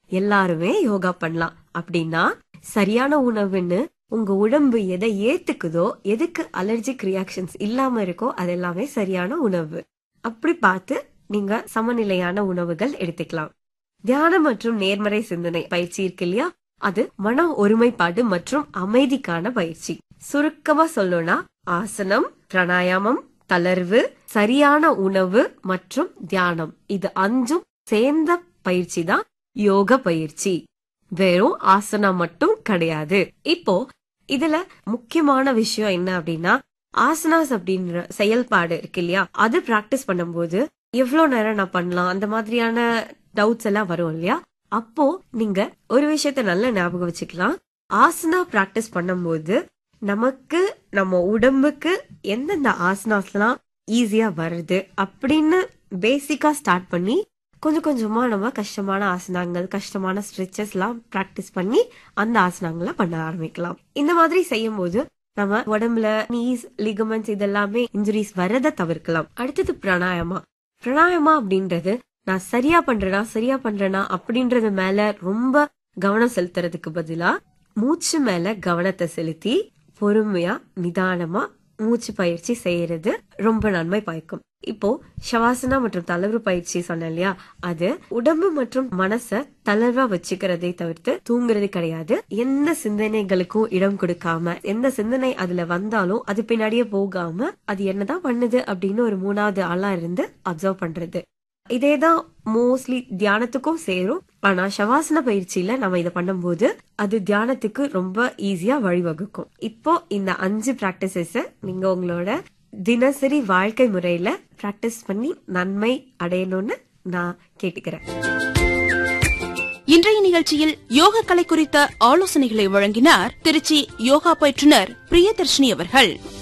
எல்லாருமே யோகா பண்ணலாம் அப்படின்னா சரியான உணவுன்னு உங்க உடம்பு எதை ஏத்துக்குதோ எதுக்கு அலர்ஜிக் ரியாக்ஷன்ஸ் இல்லாம இருக்கோ அது எல்லாமே சரியான உணவு அப்படி பார்த்து நீங்க சமநிலையான உணவுகள் எடுத்துக்கலாம் தியானம் மற்றும் நேர்மறை சிந்தனை பயிற்சி இருக்கு இல்லையா அது மன ஒருமைப்பாடு மற்றும் அமைதிக்கான பயிற்சி சுருக்கமா சொல்லணும்னா ஆசனம் பிராணாயாமம் தளர்வு சரியான உணவு மற்றும் தியானம் இது அஞ்சும் சேர்ந்த பயிற்சி தான் யோக பயிற்சி வெறும் ஆசனம் மட்டும் கிடையாது இப்போ இதுல முக்கியமான விஷயம் என்ன அப்படின்னா ஆசனாஸ் அப்படின்ற செயல்பாடு இருக்கு இல்லையா அது பிராக்டிஸ் பண்ணும்போது எவ்வளவு நேரம் நான் பண்ணலாம் அந்த மாதிரியான டவுட்ஸ் எல்லாம் வரும் இல்லையா அப்போ நீங்க ஒரு விஷயத்த நல்ல ஞாபகம் வச்சுக்கலாம் ஆசனா பிராக்டிஸ் பண்ணும்போது நமக்கு நம்ம உடம்புக்கு எந்தெந்த ஆசனாஸ்லாம் ஈஸியா வருது அப்படின்னு பேசிக்கா ஸ்டார்ட் பண்ணி கொஞ்சம் கொஞ்சமா நம்ம கஷ்டமான ஆசனங்கள் கஷ்டமான ஸ்ட்ரெச்சஸ் எல்லாம் பிராக்டிஸ் பண்ணி அந்த ஆசனங்களை பண்ண ஆரம்பிக்கலாம் இந்த மாதிரி செய்யும் போது நம்ம உடம்புல நீஸ் லிகமெண்ட்ஸ் இதெல்லாமே இன்ஜுரிஸ் வரத தவிர்க்கலாம் அடுத்தது பிராணாயமா பிராணாயமா அப்படின்றது நான் சரியா பண்றேனா சரியா பண்றேனா அப்படின்றது மேல ரொம்ப கவனம் செலுத்துறதுக்கு பதிலா மூச்சு மேல கவனத்தை செலுத்தி பொறுமையா நிதானமா மூச்சு பயிற்சி செய்யறது ரொம்ப நன்மை பயக்கும் இப்போ ஷவாசனா மற்றும் தளர்வு பயிற்சி சொன்னேன் இல்லையா அது உடம்பு மற்றும் மனச தளர்வா வச்சுக்கிறதை தவிர்த்து தூங்குறது கிடையாது எந்த சிந்தனைகளுக்கும் இடம் கொடுக்காம எந்த சிந்தனை அதுல வந்தாலும் அது பின்னாடியே போகாம அது என்னதான் பண்ணுது அப்படின்னு ஒரு மூணாவது ஆளா இருந்து அப்சர்வ் பண்றது இதேதான் மோஸ்ட்லி தியானத்துக்கும் சேரும் ஆனா சவாசன பயிற்சியில நம்ம இதை பண்ணும்போது அது தியானத்துக்கு ரொம்ப ஈஸியா வழிவகுக்கும் இப்போ இந்த அஞ்சு பிராக்டிசஸ் நீங்க உங்களோட தினசரி வாழ்க்கை முறையில பிராக்டிஸ் பண்ணி நன்மை அடையணும்னு நான் கேட்டுக்கிறேன் இன்றைய நிகழ்ச்சியில் யோக கலை குறித்த ஆலோசனைகளை வழங்கினார் திருச்சி யோகா பயிற்றுனர் பிரியதர்ஷினி அவர்கள்